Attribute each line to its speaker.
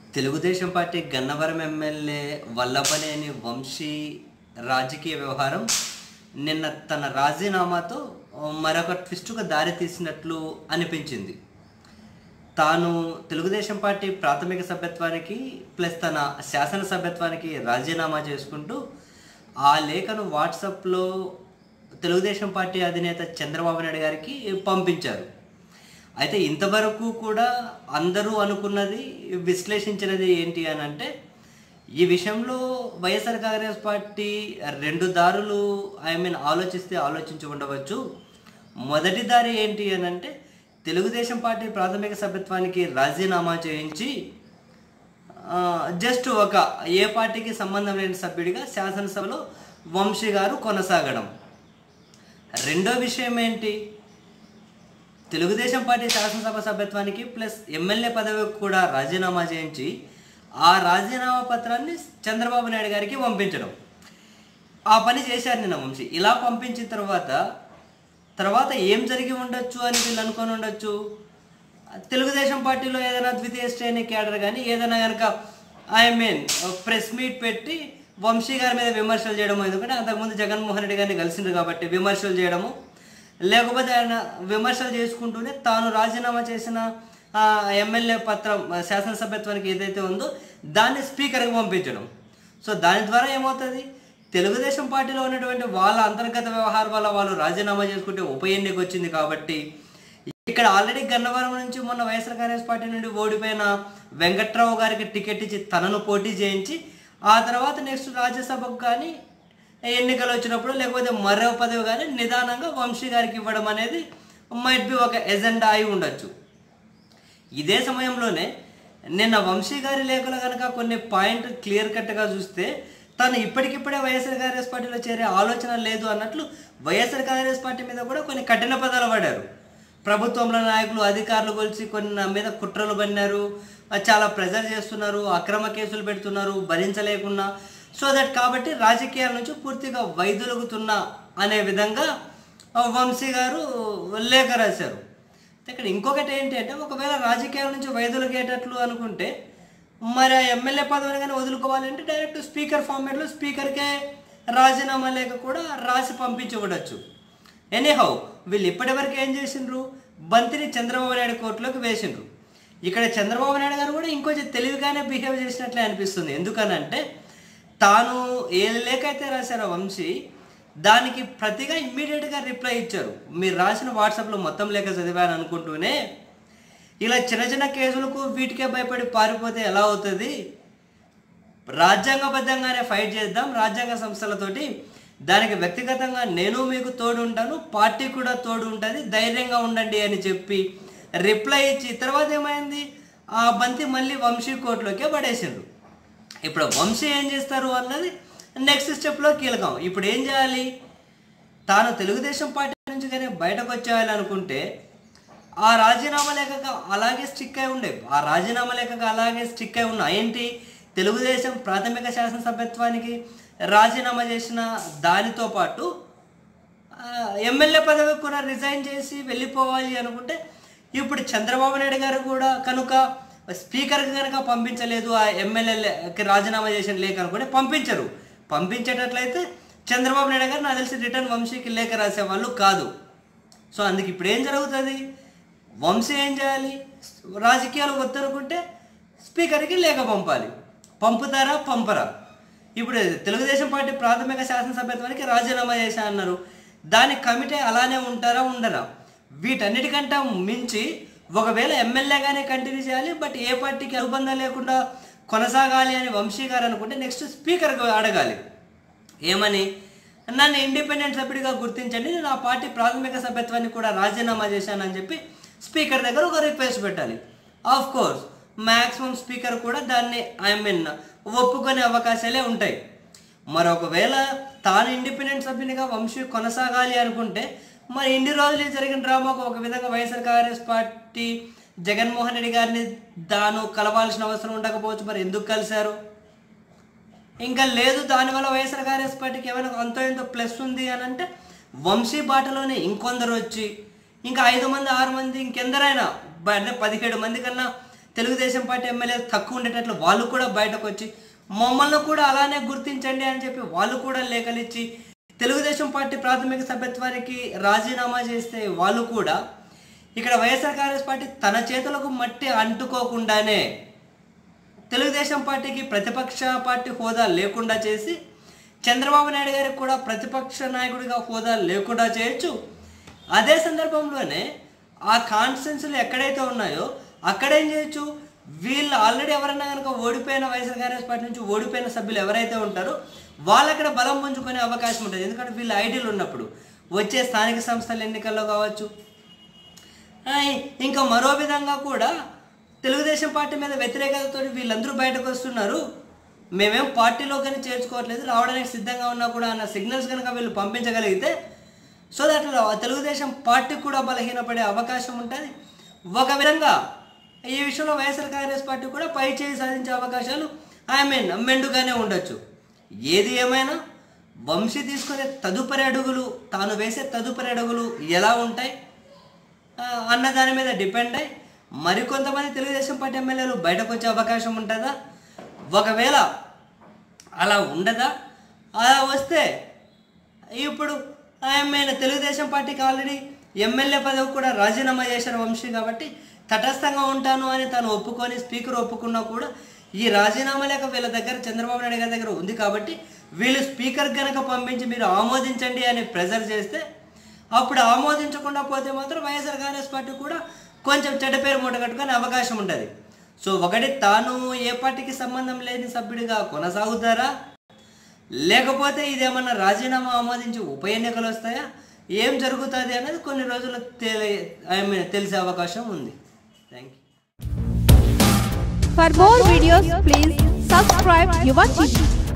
Speaker 1: Telugu Desam party Gannavaram MLA Vallabhaneni Vamsi రాజకీయ వ్యవహారం నిన్న తన రాజీనామాతో మరొక ట్విస్టుగా దారి తీసినట్లు అనిపించింది తాను తెలుగుదేశం పార్టీ ప్రాథమిక సభ్యత్వానికి ప్లస్ తన శాసన సభ్యత్వానికి రాజీనామా చేసుకుంటూ ఆ లేఖను వాట్సాప్లో తెలుగుదేశం పార్టీ అధినేత చంద్రబాబు నాయుడు గారికి పంపించారు అయితే ఇంతవరకు కూడా అందరూ అనుకున్నది విశ్లేషించినది ఏంటి అని అంటే ఈ విషయంలో వైఎస్ఆర్ కాంగ్రెస్ పార్టీ రెండు దారులు ఐ మీన్ ఆలోచిస్తే ఆలోచించి ఉండవచ్చు మొదటి దారి ఏంటి అని అంటే తెలుగుదేశం పార్టీ ప్రాథమిక సభ్యత్వానికి రాజీనామా చేయించి ఆ, జస్ట్ ఒక ఏ పార్టీకి సంబంధం లేని సభ్యుడిగా శాసనసభలో వంశీ గారు కొనసాగడం రెండో విషయం ఏంటి తెలుగుదేశం పార్టీ శాసనసభ సభ్యత్వానికి ప్లస్ ఎమ్మెల్యే పదవికి కూడా రాజీనామా చేయించి ఆ రాజీనామా పత్రాన్ని చంద్రబాబు నాయుడు గారికి పంపించడం ఆ పని చేశారు నిన్న వంశీ ఇలా పంపించిన తర్వాత తర్వాత ఏం జరిగి ఉండొచ్చు అని వీళ్ళు అనుకొని ఉండొచ్చు తెలుగుదేశం పార్టీలో ఏదైనా ద్వితీయ శ్రేణి క్యాడర్ కానీ ఏదైనా కనుక ఐ మీన్ ప్రెస్ మీట్ పెట్టి వంశీ గారి మీద విమర్శలు చేయడము ఎందుకంటే అంతకుముందు జగన్మోహన్ రెడ్డి గారిని కలిసిండ్రు కాబట్టి విమర్శలు చేయడము లేకపోతే ఆయన విమర్శలు చేసుకుంటూనే తాను రాజీనామా చేసిన ఆ, ఎమ్మెల్యే పత్రం ఆ, శాసనసభ్యత్వానికి ఏదైతే ఉందో దాన్ని స్పీకర్కి పంపించడం సో దాని ద్వారా ఏమవుతుంది తెలుగుదేశం పార్టీలో ఉన్నటువంటి వాళ్ళ అంతర్గత వ్యవహారం వల్ల వాళ్ళు రాజీనామా చేసుకుంటే ఉప ఎన్నిక వచ్చింది కాబట్టి ఇక్కడ ఆల్రెడీ గన్నవరం నుంచి మొన్న వైఎస్ఆర్ కాంగ్రెస్ పార్టీ నుండి ఓడిపోయిన వెంకట్రావు గారికి టికెట్ ఇచ్చి తనను పోటీ చేయించి ఆ తర్వాత నెక్స్ట్ రాజ్యసభకు కానీ ఎన్నికలు వచ్చినప్పుడు లేకపోతే మరో పదవి కానీ నిదానంగా వంశీ గారికి ఇవ్వడం అనేది మైట్ బి ఒక ఎజెండా అయి ఉండొచ్చు ఇదే సమయంలోనే నిన్న వంశీ గారి లేఖలో కనుక కొన్ని పాయింట్ క్లియర్ కట్గా చూస్తే తను ఇప్పటికిప్పుడే వైఎస్ఆర్ కాంగ్రెస్ పార్టీలో చేరే ఆలోచన లేదు అన్నట్లు వైఎస్ఆర్ కాంగ్రెస్ పార్టీ మీద కూడా కొన్ని కఠిన పదాలు పడారు ప్రభుత్వంలో నాయకులు అధికారులు కొలిసి కొన్ని నా మీద కుట్రలు పన్నారు చాలా ప్రెజర్ చేస్తున్నారు అక్రమ కేసులు పెడుతున్నారు భరించలేకున్నా సో దట్ కాబట్టి రాజకీయాల నుంచి పూర్తిగా వైదొలుగుతున్నా అనే విధంగా ఆ, వంశీ గారు లేఖ రాశారు ఇక్కడ ఇంకొకటి ఏంటి అంటే ఒకవేళ రాజకీయాల నుంచి వైదొలిగేటట్లు అనుకుంటే మరి ఆ ఎమ్మెల్యే పదవిని కానీ వదులుకోవాలంటే డైరెక్ట్ స్పీకర్ ఫార్మేట్లో స్పీకర్కే రాజీనామా లేఖ కూడా రాసి పంపించబడచ్చు ఎనీహౌ వీళ్ళు ఇప్పటివరకు ఏం చేసిండ్రు బంతిని చంద్రబాబు నాయుడు కోర్టులోకి వేసిండ్రు ఇక్కడ చంద్రబాబు నాయుడు గారు కూడా ఇంకొంచెం తెలివిగానే బిహేవ్ చేసినట్లే అనిపిస్తుంది ఎందుకనంటే తాను ఏ లేఖ అయితే రాశారో వంశీ దానికి ప్రతిగా ఇమ్మీడియట్గా రిప్లై ఇచ్చారు మీరు రాసిన వాట్సాప్లో మొత్తం లేఖ చదివాను అనుకుంటూనే ఇలా చిన్న చిన్న కేసులకు వీటికే భయపడి పారిపోతే ఎలా అవుతుంది రాజ్యాంగబద్ధంగానే ఫైట్ చేద్దాం రాజ్యాంగ సంస్థలతోటి దానికి వ్యక్తిగతంగా నేను మీకు తోడు ఉంటాను పార్టీ కూడా తోడు ఉంటుంది ధైర్యంగా ఉండండి అని చెప్పి రిప్లై ఇచ్చి తర్వాత ఏమైంది ఆ బంతి మళ్ళీ వంశీ కోర్టులోకే పడేసిండ్రు ఇప్పుడు వంశీ ఏం చేస్తారు అన్నది నెక్స్ట్ స్టెప్లో కీలకం ఇప్పుడు ఏం చేయాలి తాను తెలుగుదేశం పార్టీ నుంచి కానీ బయటకు వచ్చేయాలి అనుకుంటే ఆ రాజీనామా లేఖగా అలాగే స్టిక్ అయి ఉండే ఆ రాజీనామా లేఖగా అలాగే స్టిక్ అయి ఉన్న ఏంటి తెలుగుదేశం ప్రాథమిక శాసనసభ్యత్వానికి రాజీనామా చేసిన దానితో పాటు ఆ, ఎమ్మెల్యే పదవి కూడా రిజైన్ చేసి వెళ్ళిపోవాలి అనుకుంటే ఇప్పుడు చంద్రబాబు నాయుడు గారు కూడా కనుక స్పీకర్కి కనుక పంపించలేదు ఆ ఎమ్మెల్యేకి రాజీనామా చేసిన లేఖ అనుకుంటే పంపించరు పంపించేటట్లయితే చంద్రబాబు నాయుడు గారు నాకు తెలిసి రిటర్న్ వంశీకి లేఖ రాసేవాళ్ళు కాదు సో అందుకు ఇప్పుడు ఏం జరుగుతుంది వంశీ ఏం చేయాలి రాజకీయాలు వద్దనుకుంటే స్పీకర్కి లేఖ పంపాలి పంపుతారా పంపరా ఇప్పుడు తెలుగుదేశం పార్టీ ప్రాథమిక శాసనసభ్యత్వానికి రాజీనామా చేశా అన్నారు దాని కమిటీ అలానే ఉంటారా ఉండరా వీటన్నిటికంటే మించి ఒకవేళ ఎమ్మెల్యేగానే కంటిన్యూ చేయాలి బట్ ఏ పార్టీకి అనుబంధం లేకుండా కొనసాగాలి అని వంశీ గారు అనుకుంటే నెక్స్ట్ స్పీకర్కి అడగాలి ఏమని నన్ను ఇండిపెండెంట్ సభ్యుడిగా గుర్తించండి నేను ఆ పార్టీ ప్రాథమిక సభ్యత్వాన్ని కూడా రాజీనామా చేశానని చెప్పి స్పీకర్ దగ్గర ఒక రిక్వెస్ట్ పెట్టాలి ఆఫ్ కోర్స్ మ్యాక్సిమం స్పీకర్ కూడా దాన్ని ఐ మీన్ ఒప్పుకునే అవకాశాలే ఉంటాయి మరి ఒకవేళ తాను ఇండిపెండెంట్ సభ్యునిగా వంశీ కొనసాగాలి అనుకుంటే మరి ఇన్ని రోజులు ఈ జరిగిన డ్రామాకు ఒక విధంగా YSR Congress party Jaganmohan Reddy గారిని దాను కలవాల్సిన అవసరం ఉండకపోవచ్చు మరి ఎందుకు కలిశారు ఇంకా లేదు దానివల్ల వైఎస్ఆర్ కాంగ్రెస్ పార్టీకి ఏమైనా అంతో ఎంతో ప్లస్ ఉంది అని అంటే వంశీ బాటలోనే ఇంకొందరు వచ్చి ఇంకా ఐదు మంది ఆరు మంది ఇంకెందరైనా బ- అంటే పదిహేడు మంది కన్నా తెలుగుదేశం పార్టీ ఎమ్మెల్యేలు తక్కువ ఉండేటట్లు వాళ్ళు కూడా బయటకు వచ్చి మమ్మల్ని కూడా అలానే గుర్తించండి అని చెప్పి వాళ్ళు కూడా లేఖలిచ్చి తెలుగుదేశం పార్టీ ప్రాథమిక సభ్యత్వానికి రాజీనామా చేస్తే వాళ్ళు కూడా ఇక్కడ వైఎస్ఆర్ కాంగ్రెస్ పార్టీ తన చేతులకు మట్టి అంటుకోకుండానే తెలుగుదేశం పార్టీకి ప్రతిపక్ష పార్టీ హోదా లేకుండా చేసి చంద్రబాబు నాయుడు గారికి కూడా ప్రతిపక్ష నాయకుడిగా హోదా లేకుండా చేయొచ్చు అదే సందర్భంలోనే ఆ కాన్స్టిట్యున్సీలు ఎక్కడైతే ఉన్నాయో అక్కడేం చేయొచ్చు వీళ్ళు ఆల్రెడీ ఎవరైనా కనుక ఓడిపోయిన వైఎస్ఆర్ కాంగ్రెస్ పార్టీ నుంచి ఓడిపోయిన సభ్యులు ఎవరైతే ఉంటారో వాళ్ళు అక్కడ బలం పుంజుకునే అవకాశం ఉంటుంది ఎందుకంటే వీళ్ళు ఐడియల్ ఉన్నప్పుడు వచ్చే స్థానిక సంస్థల ఎన్నికల్లో కావచ్చు ఆ, ఇంకా మరో విధంగా కూడా తెలుగుదేశం పార్టీ మీద వ్యతిరేకతతో వీళ్ళందరూ బయటకు వస్తున్నారు మేమేం పార్టీలో కానీ చేర్చుకోవట్లేదు రావడానికి సిద్ధంగా ఉన్నా కూడా అన్న సిగ్నల్స్ కనుక వీళ్ళు పంపించగలిగితే సో దట్ తెలుగుదేశం పార్టీ కూడా బలహీనపడే అవకాశం ఉంటుంది ఒక విధంగా ఈ విషయంలో వైఎస్ఆర్ కాంగ్రెస్ పార్టీ కూడా పై చేయి సాధించే అవకాశాలు ఐ మీన్ మెండుగానే ఉండొచ్చు ఏది ఏమైనా వంశీ తీసుకునే తదుపరి అడుగులు తాను వేసే తదుపరి అడుగులు ఎలా ఉంటాయి ఆ, అన్న దాని మీద డిపెండ్ అయ్యి మరికొంతమంది తెలుగుదేశం పార్టీ ఎమ్మెల్యేలు బయటకు వచ్చే అవకాశం ఉంటుందా ఒకవేళ అలా ఉండదా అలా వస్తే ఇప్పుడు ఆయన తెలుగుదేశం పార్టీకి ఆల్రెడీ ఎమ్మెల్యే పదవి కూడా రాజీనామా చేశారు వంశీ కాబట్టి తటస్థంగా ఉంటాను అని తను ఒప్పుకొని స్పీకర్ ఒప్పుకున్నా కూడా ఈ రాజీనామా లేక వీళ్ళ దగ్గర చంద్రబాబు నాయుడు గారి దగ్గర ఉంది కాబట్టి వీళ్ళు స్పీకర్ గనక పంపించి మీరు ఆమోదించండి అని ప్రెజర్ చేస్తే అప్పుడు ఆమోదించకుండా పోతే మాత్రం వైఎస్ఆర్ కాంగ్రెస్ పార్టీ కూడా కొంచెం చెడ్డ పేరు మూట కట్టుకునే అవకాశం ఉంటుంది సో ఒకటి తాను ఏ పార్టీకి సంబంధం లేని సభ్యుడిగా కొనసాగుతారా లేకపోతే ఇదేమన్నా రాజీనామా ఆమోదించి ఉప ఎన్నికలు వస్తాయా ఏం జరుగుతుంది అనేది కొన్ని రోజులు తెలి ఐ మీన్ తెలిసే అవకాశం ఉంది thank you
Speaker 2: For more videos, please subscribe Yuva TV.